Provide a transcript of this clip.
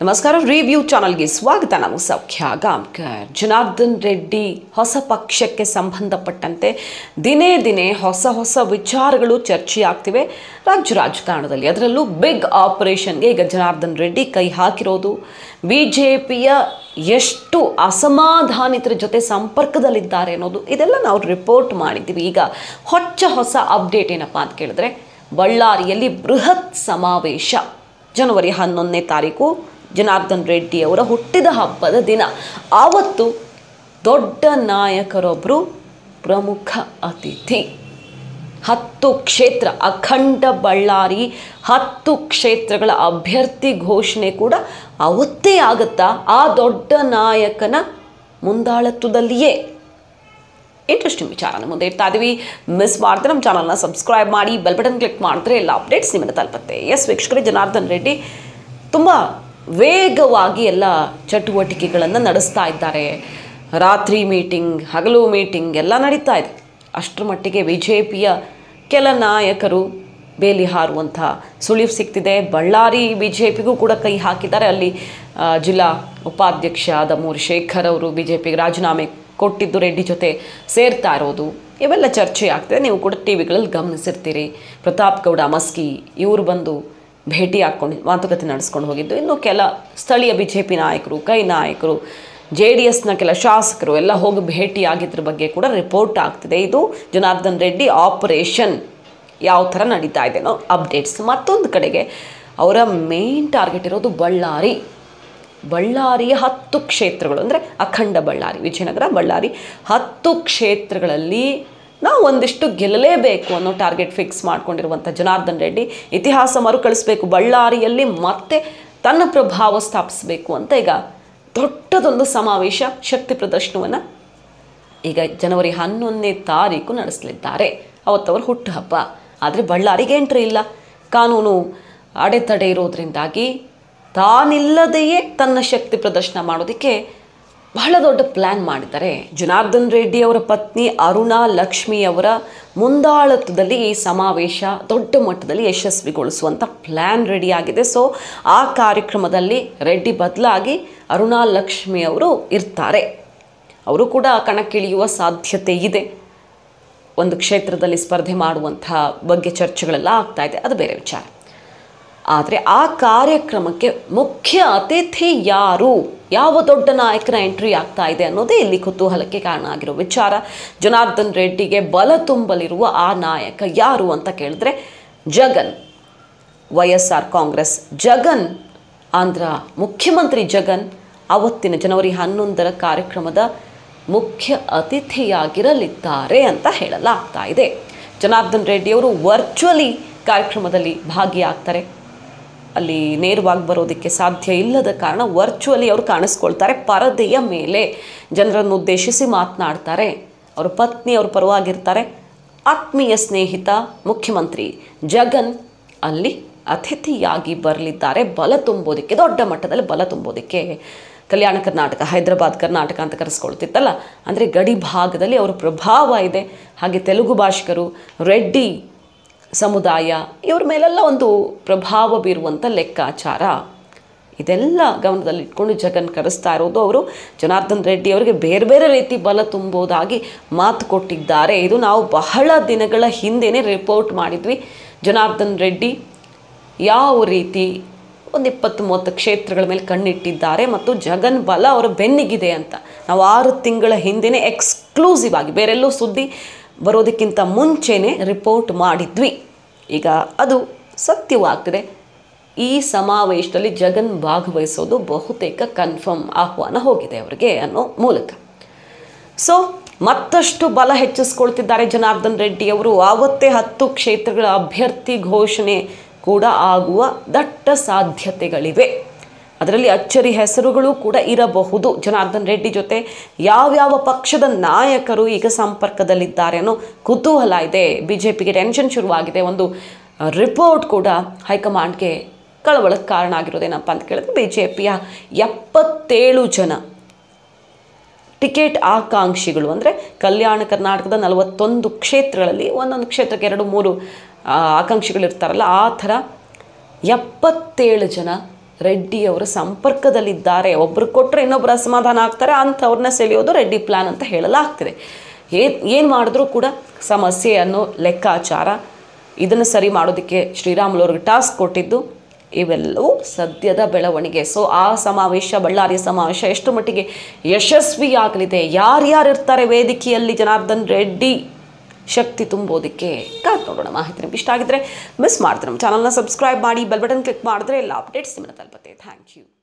ನಮಸ್ಕಾರ ರಿವ್ಯೂ ಚಾನಲ್ಗೆ ಸ್ವಾಗತ ನಾವು ಸೌಖ್ಯ ಗಾಂವ್ಕರ್ ಜನಾರ್ದನ್ ರೆಡ್ಡಿ ಹೊಸ ಪಕ್ಷಕ್ಕೆ ಸಂಬಂಧಪಟ್ಟಂತೆ ದಿನೇ ದಿನೇ ಹೊಸ ಹೊಸ ವಿಚಾರಗಳು ಚರ್ಚೆಯಾಗ್ತಿವೆ ರಾಜ್ಯ ರಾಜಕಾರಣದಲ್ಲಿ ಅದರಲ್ಲೂ ಬಿಗ್ ಆಪರೇಷನ್ಗೆ ಈಗ ಜನಾರ್ದನ್ ರೆಡ್ಡಿ ಕೈ ಹಾಕಿರೋದು ಬಿ ಜೆ ಪಿಯ ಎಷ್ಟು ಅಸಮಾಧಾನಿತರ ಜೊತೆ ಸಂಪರ್ಕದಲ್ಲಿದ್ದಾರೆ ಅನ್ನೋದು ಇದೆಲ್ಲ ನಾವು ರಿಪೋರ್ಟ್ ಮಾಡಿದ್ದೀವಿ ಈಗ ಹೊಚ್ಚ ಹೊಸ ಅಪ್ಡೇಟ್ ಏನಪ್ಪ ಅಂತ ಕೇಳಿದ್ರೆ ಬಳ್ಳಾರಿಯಲ್ಲಿ ಬೃಹತ್ ಸಮಾವೇಶ ಜನವರಿ ಹನ್ನೊಂದನೇ ತಾರೀಕು ಜನಾರ್ದನ್ ರೆಡ್ಡಿ ಅವರ ಹುಟ್ಟಿದ ಹಬ್ಬದ ದಿನ ಆವತ್ತು ದೊಡ್ಡ ನಾಯಕರೊಬ್ಬರು ಪ್ರಮುಖ ಅತಿಥಿ ಹತ್ತು ಕ್ಷೇತ್ರ ಅಖಂಡ ಬಳ್ಳಾರಿ ಹತ್ತು ಕ್ಷೇತ್ರಗಳ ಅಭ್ಯರ್ಥಿ ಘೋಷಣೆ ಕೂಡ ಅವತ್ತೇ ಆಗುತ್ತಾ ಆ ದೊಡ್ಡ ನಾಯಕನ ಮುಂದಾಳತ್ವದಲ್ಲಿಯೇ ಇಂಟ್ರೆಸ್ಟಿಂಗ್ ವಿಚಾರನ ಮುಂದೆ ಇಡ್ತಾ ಇದೀವಿ ಮಿಸ್ ಮಾಡಿದ್ರೆ ನಮ್ಮ ಚಾನಲ್ನ ಸಬ್ಸ್ಕ್ರೈಬ್ ಮಾಡಿ ಬೆಲ್ ಬಟನ್ ಕ್ಲಿಕ್ ಮಾಡಿದ್ರೆ ಎಲ್ಲ ಅಪ್ಡೇಟ್ಸ್ ನಿಮ್ಮನ್ನು ತಲುಪುತ್ತೆ ಎಸ್ ವೀಕ್ಷಕರೇ ಜನಾರ್ದನ್ ರೆಡ್ಡಿ ತುಂಬ ವೇಗವಾಗಿ ಎಲ್ಲ ಚಟುವಟಿಕೆಗಳನ್ನು ನಡೆಸ್ತಾ ಇದ್ದಾರೆ ರಾತ್ರಿ ಮೀಟಿಂಗ್ ಹಗಲು ಮೀಟಿಂಗ್ ಎಲ್ಲ ನಡೀತಾ ಇದೆ ಅಷ್ಟರ ಮಟ್ಟಿಗೆ ಬಿ ಜೆ ಪಿಯ ಕೆಲ ನಾಯಕರು ಬೇಲಿ ಹಾರುವಂಥ ಸುಳಿವು ಸಿಗ್ತಿದೆ ಬಳ್ಳಾರಿ ಬಿ ಜೆ ಪಿಗೂ ಕೂಡ ಕೈ ಹಾಕಿದ್ದಾರೆ ಅಲ್ಲಿ ಆ, ಜಿಲ್ಲಾ ಉಪಾಧ್ಯಕ್ಷ ದಮೂರ್ ಶೇಖರ್ ಅವರು ಬಿ ಜೆ ಪಿಗೆ ರಾಜೀನಾಮೆ ಕೊಟ್ಟಿದ್ದು ರೆಡ್ಡಿ ಜೊತೆ ಸೇರ್ತಾ ಇರೋದು ಇವೆಲ್ಲ ಚರ್ಚೆ ಆಗ್ತದೆ ನೀವು ಕೂಡ ಟಿ ವಿಗಳಲ್ಲಿ ಗಮನಿಸಿರ್ತೀರಿ ಪ್ರತಾಪ್ ಗೌಡ ಮಸ್ಕಿ ಇವರು ಬಂದು ಭೇಟಿ ಹಾಕ್ಕೊಂಡು ಮಾತುಕತೆ ನಡೆಸ್ಕೊಂಡು ಹೋಗಿದ್ದು ಇನ್ನು ಕೆಲ ಸ್ಥಳೀಯ ಬಿ ಜೆ ಪಿ ನಾಯಕರು ಕೈ ನಾಯಕರು ಜೆ ಡಿ ಎಸ್ನ ಕೆಲ ಶಾಸಕರು ಎಲ್ಲ ಹೋಗಿ ಭೇಟಿ ಆಗಿದ್ರ ಬಗ್ಗೆ ಕೂಡ ರಿಪೋರ್ಟ್ ಆಗ್ತಿದೆ ಇದು ಜನಾರ್ದನ್ ರೆಡ್ಡಿ ಆಪರೇಷನ್ ಯಾವ ಥರ ನಡೀತಾ ಇದೆನೋ ಅಪ್ಡೇಟ್ಸ್ ಮತ್ತೊಂದು ಕಡೆಗೆ ಅವರ ಮೇನ್ ಟಾರ್ಗೆಟ್ ಇರೋದು ಬಳ್ಳಾರಿ ಬಳ್ಳಾರಿಯ ಹತ್ತು ಕ್ಷೇತ್ರಗಳು ಅಂದರೆ ಅಖಂಡ ಬಳ್ಳಾರಿ ವಿಜಯನಗರ ಬಳ್ಳಾರಿ ಹತ್ತು ಕ್ಷೇತ್ರಗಳಲ್ಲಿ ನಾವು ಒಂದಿಷ್ಟು ಗೆಲ್ಲಲೇಬೇಕು ಅನ್ನೋ ಟಾರ್ಗೆಟ್ ಫಿಕ್ಸ್ ಮಾಡ್ಕೊಂಡಿರುವಂಥ ಜನಾರ್ದನ್ ರೆಡ್ಡಿ ಇತಿಹಾಸ ಮರುಕಳಿಸ್ಬೇಕು ಬಳ್ಳಾರಿಯಲ್ಲಿ ಮತ್ತೆ ತನ್ನ ಪ್ರಭಾವ ಸ್ಥಾಪಿಸಬೇಕು ಅಂತ ಈಗ ದೊಡ್ಡದೊಂದು ಸಮಾವೇಶ ಶಕ್ತಿ ಪ್ರದರ್ಶನವನ್ನು ಈಗ ಜನವರಿ ಹನ್ನೊಂದನೇ ತಾರೀಕು ನಡೆಸಲಿದ್ದಾರೆ ಅವತ್ತವರು ಹುಟ್ಟುಹಬ್ಬ ಆದರೆ ಬಳ್ಳಾರಿಗೆ ಎಂಟ್ರಿ ಇಲ್ಲ ಕಾನೂನು ಅಡೆತಡೆ ಇರೋದ್ರಿಂದಾಗಿ ತಾನಿಲ್ಲದೆಯೇ ತನ್ನ ಶಕ್ತಿ ಪ್ರದರ್ಶನ ಮಾಡೋದಕ್ಕೆ ಬಹಳ ದೊಡ್ಡ ಪ್ಲ್ಯಾನ್ ಮಾಡಿದ್ದಾರೆ ಜನಾರ್ದನ್ ರೆಡ್ಡಿ ಅವರ ಪತ್ನಿ ಅರುಣಾ ಲಕ್ಷ್ಮಿ ಅವರ ಮುಂದಾಳತ್ವದಲ್ಲಿ ಈ ಸಮಾವೇಶ ದೊಡ್ಡ ಮಟ್ಟದಲ್ಲಿ ಯಶಸ್ವಿಗೊಳಿಸುವಂಥ ಪ್ಲ್ಯಾನ್ ರೆಡಿಯಾಗಿದೆ ಸೊ ಆ ಕಾರ್ಯಕ್ರಮದಲ್ಲಿ ರೆಡ್ಡಿ ಬದಲಾಗಿ ಅರುಣಾ ಲಕ್ಷ್ಮಿ ಅವರು ಇರ್ತಾರೆ ಅವರು ಕೂಡ ಕಣಕ್ಕಿಳಿಯುವ ಸಾಧ್ಯತೆ ಇದೆ ಒಂದು ಕ್ಷೇತ್ರದಲ್ಲಿ ಸ್ಪರ್ಧೆ ಮಾಡುವಂಥ ಬಗ್ಗೆ ಚರ್ಚೆಗಳೆಲ್ಲ ಆಗ್ತಾ ಇದೆ ಅದು ಬೇರೆ ವಿಚಾರ ಆದರೆ ಆ ಕಾರ್ಯಕ್ರಮಕ್ಕೆ ಮುಖ್ಯ ಅತಿಥಿ ಯಾರು ಯಾವ ದೊಡ್ಡ ನಾಯಕನ ಎಂಟ್ರಿ ಆಗ್ತಾ ಇದೆ ಅನ್ನೋದೇ ಇಲ್ಲಿ ಕುತೂಹಲಕ್ಕೆ ಕಾರಣ ಆಗಿರೋ ವಿಚಾರ ಜನಾರ್ದನ್ ರೆಡ್ಡಿಗೆ ಬಲ ತುಂಬಲಿರುವ ಆ ನಾಯಕ ಯಾರು ಅಂತ ಕೇಳಿದ್ರೆ Jagan Y S R Congress Jagan Andhra ಮುಖ್ಯಮಂತ್ರಿ ಜಗನ್ ಅವತ್ತಿನ ಜನವರಿ ಹನ್ನೊಂದರ ಕಾರ್ಯಕ್ರಮದ ಮುಖ್ಯ ಅತಿಥಿಯಾಗಿರಲಿದ್ದಾರೆ ಅಂತ ಹೇಳಲಾಗ್ತಾ ಇದೆ ಜನಾರ್ದನ್ ರೆಡ್ಡಿಯವರು ವರ್ಚುವಲಿ ಕಾರ್ಯಕ್ರಮದಲ್ಲಿ ಭಾಗಿಯಾಗ್ತಾರೆ ಅಲ್ಲಿ ನೇರವಾಗಿ ಬರೋದಕ್ಕೆ ಸಾಧ್ಯ ಇಲ್ಲದ ಕಾರಣ ವರ್ಚುವಲಿ ಅವರು ಕಾಣಿಸ್ಕೊಳ್ತಾರೆ ಪರದೆಯ ಮೇಲೆ ಜನರನ್ನು ಉದ್ದೇಶಿಸಿ ಮಾತನಾಡ್ತಾರೆ ಅವರ ಪತ್ನಿ ಅವ್ರ ಪರವಾಗಿರ್ತಾರೆ ಆತ್ಮೀಯ ಸ್ನೇಹಿತ ಮುಖ್ಯಮಂತ್ರಿ ಜಗನ್ ಅಲ್ಲಿ ಅತಿಥಿಯಾಗಿ ಬರಲಿದ್ದಾರೆ ಬಲ ತುಂಬೋದಕ್ಕೆ ದೊಡ್ಡ ಮಟ್ಟದಲ್ಲಿ ಬಲ ತುಂಬೋದಕ್ಕೆ ಕಲ್ಯಾಣ ಕರ್ನಾಟಕ ಹೈದರಾಬಾದ್ ಕರ್ನಾಟಕ ಅಂತ ಕರೆಸ್ಕೊಳ್ತಿತ್ತಲ್ಲ ಅಂದರೆ ಗಡಿ ಭಾಗದಲ್ಲಿ ಅವರ ಪ್ರಭಾವ ಇದೆ ಹಾಗೆ ತೆಲುಗು ಭಾಷಿಕರು ರೆಡ್ಡಿ ಸಮುದಾಯ ಇವ್ರ ಮೇಲೆಲ್ಲ ಒಂದು ಪ್ರಭಾವ ಬೀರುವಂಥ ಲೆಕ್ಕಾಚಾರ ಇದೆಲ್ಲ ಗಮನದಲ್ಲಿ ಇಟ್ಕೊಂಡು ಜಗನ್ ಕರೆಸ್ತಾ ಇರೋದು ಅವರು ಜನಾರ್ದನ್ ರೆಡ್ಡಿ ಅವರಿಗೆ ಬೇರೆ ಬೇರೆ ರೀತಿ ಬಲ ತುಂಬೋದಾಗಿ ಮಾತು ಕೊಟ್ಟಿದ್ದಾರೆ ಇದು ನಾವು ಬಹಳ ದಿನಗಳ ಹಿಂದೆನೇ ರಿಪೋರ್ಟ್ ಮಾಡಿದ್ವಿ ಜನಾರ್ದನ್ ರೆಡ್ಡಿ ಯಾವ ರೀತಿ ಒಂದು ಇಪ್ಪತ್ತು ಮೂವತ್ತು ಕ್ಷೇತ್ರಗಳ ಮೇಲೆ ಕಣ್ಣಿಟ್ಟಿದ್ದಾರೆ ಮತ್ತು ಜಗನ್ ಬಲ ಅವರ ಬೆನ್ನಿಗಿದೆ ಅಂತ ನಾವು ಆರು ತಿಂಗಳ ಹಿಂದೆನೇ ಎಕ್ಸ್ಕ್ಲೂಸಿವ್ ಆಗಿ ಬೇರೆಲ್ಲೂ ಸುದ್ದಿ ಬರೋದಕ್ಕಿಂತ ಮುಂಚೆನೇ ರಿಪೋರ್ಟ್ ಮಾಡಿದ್ವಿ ಈಗ ಅದು ಸತ್ಯವಾಗ್ತಿದೆ ಈ ಸಮಾವೇಶದಲ್ಲಿ ಜಗನ್ ಭಾಗವಹಿಸೋದು ಬಹುತೇಕ ಕನ್ಫರ್ಮ್ ಆಹ್ವಾನ ಹೋಗಿದೆ ಅವರಿಗೆ ಅನ್ನೋ ಮೂಲಕ ಸೊ ಮತ್ತಷ್ಟು ಬಲ ಹೆಚ್ಚಿಸ್ಕೊಳ್ತಿದ್ದಾರೆ ಜನಾರ್ದನ್ ರೆಡ್ಡಿ ಅವರು ಆವತ್ತೇ ಹತ್ತು ಕ್ಷೇತ್ರಗಳ ಅಭ್ಯರ್ಥಿ ಘೋಷಣೆ ಕೂಡ ಆಗುವ ದಟ್ಟ ಸಾಧ್ಯತೆಗಳಿವೆ ಅದರಲ್ಲಿ ಅಚ್ಚರಿ ಹೆಸರುಗಳು ಕೂಡ ಇರಬಹುದು ಜನಾರ್ದನ್ ರೆಡ್ಡಿ ಜೊತೆ ಯಾವ್ಯಾವ ಪಕ್ಷದ ನಾಯಕರು ಈಗ ಸಂಪರ್ಕದಲ್ಲಿದ್ದಾರೆ ಅನ್ನೋ ಕುತೂಹಲ ಇದೆ ಬಿ ಜೆ ಪಿಗೆ ಟೆನ್ಷನ್ ಶುರುವಾಗಿದೆ ಒಂದು ರಿಪೋರ್ಟ್ ಕೂಡ ಹೈಕಮಾಂಡ್ಗೆ ಕಳವಳಕ್ಕೆ ಕಾರಣ ಆಗಿರೋದೇನಪ್ಪ ಅಂತ ಕೇಳಿದ್ರೆ ಬಿ ಜೆ ಪಿಯ ಎಪ್ಪತ್ತೇಳು ಜನ ಟಿಕೆಟ್ ಆಕಾಂಕ್ಷಿಗಳು ಅಂದರೆ ಕಲ್ಯಾಣ ಕರ್ನಾಟಕದ ನಲವತ್ತೊಂದು ಕ್ಷೇತ್ರಗಳಲ್ಲಿ ಒಂದೊಂದು ಕ್ಷೇತ್ರಕ್ಕೆ ಎರಡು ಮೂರು ಆ, ಆಕಾಂಕ್ಷಿಗಳಿರ್ತಾರಲ್ಲ ಆ ಥರ ಎಪ್ಪತ್ತೇಳು ಜನ ರೆಡ್ಡಿಯವರ ಸಂಪರ್ಕದಲ್ಲಿದ್ದಾರೆ ಒಬ್ಬರು ಕೊಟ್ಟರೆ ಇನ್ನೊಬ್ಬರು ಅಸಮಾಧಾನ ಆಗ್ತಾರೆ ಅಂಥವ್ರನ್ನ ಸೆಳೆಯೋದು ರೆಡ್ಡಿ ಪ್ಲ್ಯಾನ್ ಅಂತ ಹೇಳಲಾಗ್ತಿದೆ ಏನು ಏನು ಮಾಡಿದ್ರೂ ಕೂಡ ಸಮಸ್ಯೆ ಅನ್ನೋ ಲೆಕ್ಕಾಚಾರ ಇದನ್ನು ಸರಿ ಮಾಡೋದಕ್ಕೆ ಶ್ರೀರಾಮುಲು ಅವ್ರಿಗೆ ಟಾಸ್ಕ್ ಕೊಟ್ಟಿದ್ದು ಇವೆಲ್ಲವೂ ಸದ್ಯದ ಬೆಳವಣಿಗೆ ಸೊ ಆ ಸಮಾವೇಶ ಬಳ್ಳಾರಿ ಸಮಾವೇಶ ಎಷ್ಟು ಮಟ್ಟಿಗೆ ಯಶಸ್ವಿಯಾಗಲಿದೆ ಯಾರ್ಯಾರು ಇರ್ತಾರೆ ವೇದಿಕೆಯಲ್ಲಿ ಜನಾರ್ದನ್ ರೆಡ್ಡಿ ಶಕ್ತಿ ತುಂಬೋದಕ್ಕೆ ಕಾದ್ ನೋಡೋಣ ಮಾಹಿತಿ ನಿಮ್ಗೆ ಇಷ್ಟ ಆಗಿದ್ರೆ ಮಿಸ್ ಮಾಡ್ತಾರೆ ನಮ್ಮ ಚಾನಲ್ನ ಸಬ್ಸ್ಕ್ರೈಬ್ ಮಾಡಿ ಬೆಲ್ ಬಟನ್ ಕ್ಲಿಕ್ ಮಾಡಿದ್ರೆ ಎಲ್ಲ ಅಪ್ಡೇಟ್ಸ್ ನಿಮ್ಮನ್ನ ತಲುಪುತ್ತೆ ಥ್ಯಾಂಕ್ ಯು